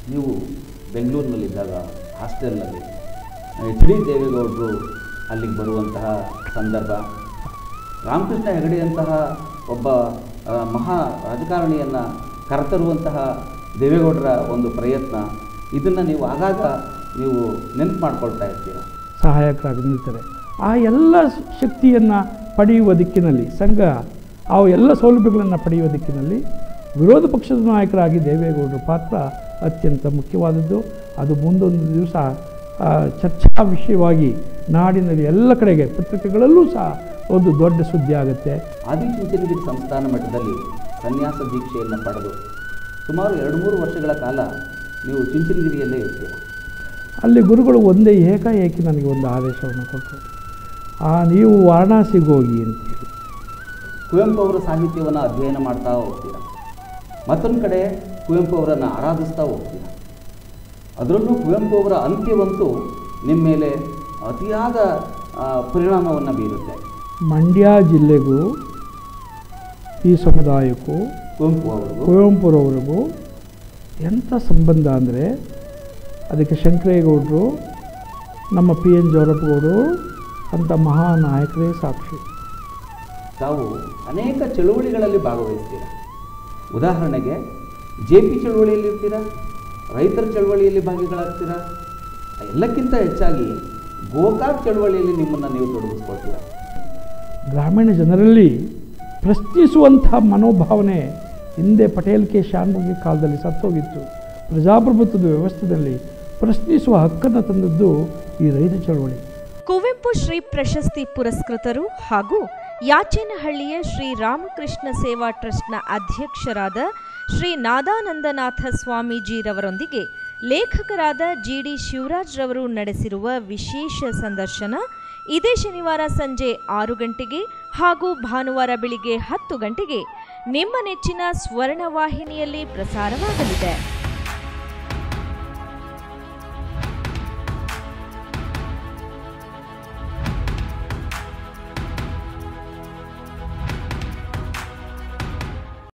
ನೀವು ಬೆಂಗಳೂರಿನಲ್ಲಿದ್ದಾಗ ಹಾಸ್ಟೆಲ್ನಲ್ಲಿ H D ದೇವೇಗೌಡರು ಅಲ್ಲಿಗೆ ಬರುವಂತಹ ಸಂದರ್ಭ ರಾಮಕೃಷ್ಣ ಹೆಗಡೆಯಂತಹ ಒಬ್ಬ ಆ, ಮಹಾ ರಾಜಕಾರಣಿಯನ್ನು ಕರೆತರುವಂತಹ ದೇವೇಗೌಡರ ಒಂದು ಪ್ರಯತ್ನ ಇದನ್ನು ನೀವು ಆಗಾಗ ನೀವು ನೆನಪು ಮಾಡ್ಕೊಳ್ತಾ ಇರ್ತೀರ ಸಹಾಯಕರಾಗಿ ನಿಲ್ತಾರೆ ಆ ಎಲ್ಲ ಶಕ್ತಿಯನ್ನು ಪಡೆಯುವ ದಿಕ್ಕಿನಲ್ಲಿ ಸಂಘ ಆ ಎಲ್ಲ ಸೌಲಭ್ಯಗಳನ್ನು ಪಡೆಯುವ ದಿಕ್ಕಿನಲ್ಲಿ ವಿರೋಧ ಪಕ್ಷದ ನಾಯಕರಾಗಿ ದೇವೇಗೌಡರ ಪಾತ್ರ ಅತ್ಯಂತ ಮುಖ್ಯವಾದದ್ದು ಅದು ಮುಂದೊಂದು ದಿವಸ ಆ, ಚರ್ಚಾ ವಿಷಯವಾಗಿ ನಾಡಿನಲ್ಲಿ ಎಲ್ಲ ಕಡೆಗೆ ಪತ್ರಿಕೆಗಳಲ್ಲೂ ಸಹ ಒಂದು ದೊಡ್ಡ ಸುದ್ದಿ ಆಗುತ್ತೆ ಆದಿಚುಂಚನಗಿರಿ ಸಂಸ್ಥಾನ ಮಟ್ಟದಲ್ಲಿ ಸನ್ಯಾಸ ದೀಕ್ಷೆಯನ್ನು ಪಡೆದು ಸುಮಾರು ಎರಡು ಮೂರು ವರ್ಷಗಳ ಕಾಲ ನೀವು ಚುಂಚನಗಿರಿಯಲ್ಲೇ ಇರ್ತೀರ ಅಲ್ಲಿ ಗುರುಗಳು ಒಂದೇ ಏಕಾಏಕಿ ನನಗೆ ಒಂದು ಆದೇಶವನ್ನು ಕೊಟ್ಟರು ಆ ನೀವು ವಾರಣಾಸಿಗೆ ಹೋಗಿ ಅಂತೇಳಿ ಕುವೆಂಪು ಅವರ ಸಾಹಿತ್ಯವನ್ನು ಅಧ್ಯಯನ ಮಾಡ್ತಾ ಹೋಗ್ತೀರ ಮತ್ತೊಂದು ಕಡೆ ಕುವೆಂಪು ಅವರನ್ನು ಆರಾಧಿಸ್ತಾ ಹೋಗ್ತೀರ ಅದರಲ್ಲೂ ಕುವೆಂಪು ಅವರ ಅಂತ್ಯವಂತೂ ನಿಮ್ಮ ಮೇಲೆ ಅತಿಯಾದ ಪರಿಣಾಮವನ್ನು ಬೀರುತ್ತೆ ಮಂಡ್ಯ ಜಿಲ್ಲೆಗೂ ಈ ಸಮುದಾಯಕ್ಕೂ ಕುವೆಂಪು ಅವರು ಕುವೆಂಪುರವ್ರಿಗೂ ಎಂಥ ಸಂಬಂಧ ಅಂದರೆ ಅದಕ್ಕೆ ಶಂಕರೇಗೌಡರು ನಮ್ಮ ಪಿ ಎನ್ ಜವರಪ್ಪಗೌಡರು ಅಂಥ ಮಹಾನಾಯಕರೇ ಸಾಕ್ಷಿ ತಾವು ಅನೇಕ ಚಳುವಳಿಗಳಲ್ಲಿ ಭಾಗವಹಿಸ್ತೀರ ಉದಾಹರಣೆಗೆ ಜೆ ಪಿ ಚಳುವಳಿಯಲ್ಲಿ ಇರ್ತೀರ ರೈತರ ಚಳುವಳಿಯಲ್ಲಿ ಭಾಗಿಗಳಾಗ್ತೀರ ಎಲ್ಲಕ್ಕಿಂತ ಹೆಚ್ಚಾಗಿ ಗೋಕಾಕ್ ಚಳುವಳಿಯಲ್ಲಿ ನಿಮ್ಮನ್ನು ನೀವು ತೊಡಗಿಸ್ಕೊಳ್ತೀರ ಗ್ರಾಮೀಣ ಜನರಲ್ಲಿ ಪ್ರಶ್ನಿಸುವಂಥ ಮನೋಭಾವನೆ ಹಿಂದೆ ಪಟೇಲ್ ಕೆ ಶಾನ್ಭೋಗಿ ಕಾಲದಲ್ಲಿ ಸತ್ತೋಗಿತ್ತು ಪ್ರಜಾಪ್ರಭುತ್ವದ ವ್ಯವಸ್ಥೆಯಲ್ಲಿ ಪ್ರಶ್ನಿಸುವ ಹಕ್ಕನ್ನು ತಂದದ್ದು ಈ ರೈತ ಚಳವಳಿ ಕುವೆಂಪು ಶ್ರೀ ಪ್ರಶಸ್ತಿ ಪುರಸ್ಕೃತರು ಹಾಗೂ ಯಾಚೇನಹಳ್ಳಿಯ ಶ್ರೀ ರಾಮಕೃಷ್ಣ ಸೇವಾ ಟ್ರಸ್ಟ್ನ ಅಧ್ಯಕ್ಷರಾದ ಶ್ರೀ ನಾದಾನಂದನಾಥ ಸ್ವಾಮೀಜಿರವರೊಂದಿಗೆ ಲೇಖಕರಾದ ಜಿ ಡಿ ಶಿವರಾಜ್ರವರು ನಡೆಸಿರುವ ವಿಶೇಷ ಸಂದರ್ಶನ ಇದೇ ಶನಿವಾರ ಸಂಜೆ ಆರು ಗಂಟೆಗೆ ಹಾಗೂ ಭಾನುವಾರ ಬೆಳಿಗ್ಗೆ ಹತ್ತು ಗಂಟೆಗೆ ನಿಮ್ಮ ನೆಚ್ಚಿನ ಸ್ವರ್ಣವಾಹಿನಿಯಲ್ಲಿ ಪ್ರಸಾರವಾಗಲಿದೆ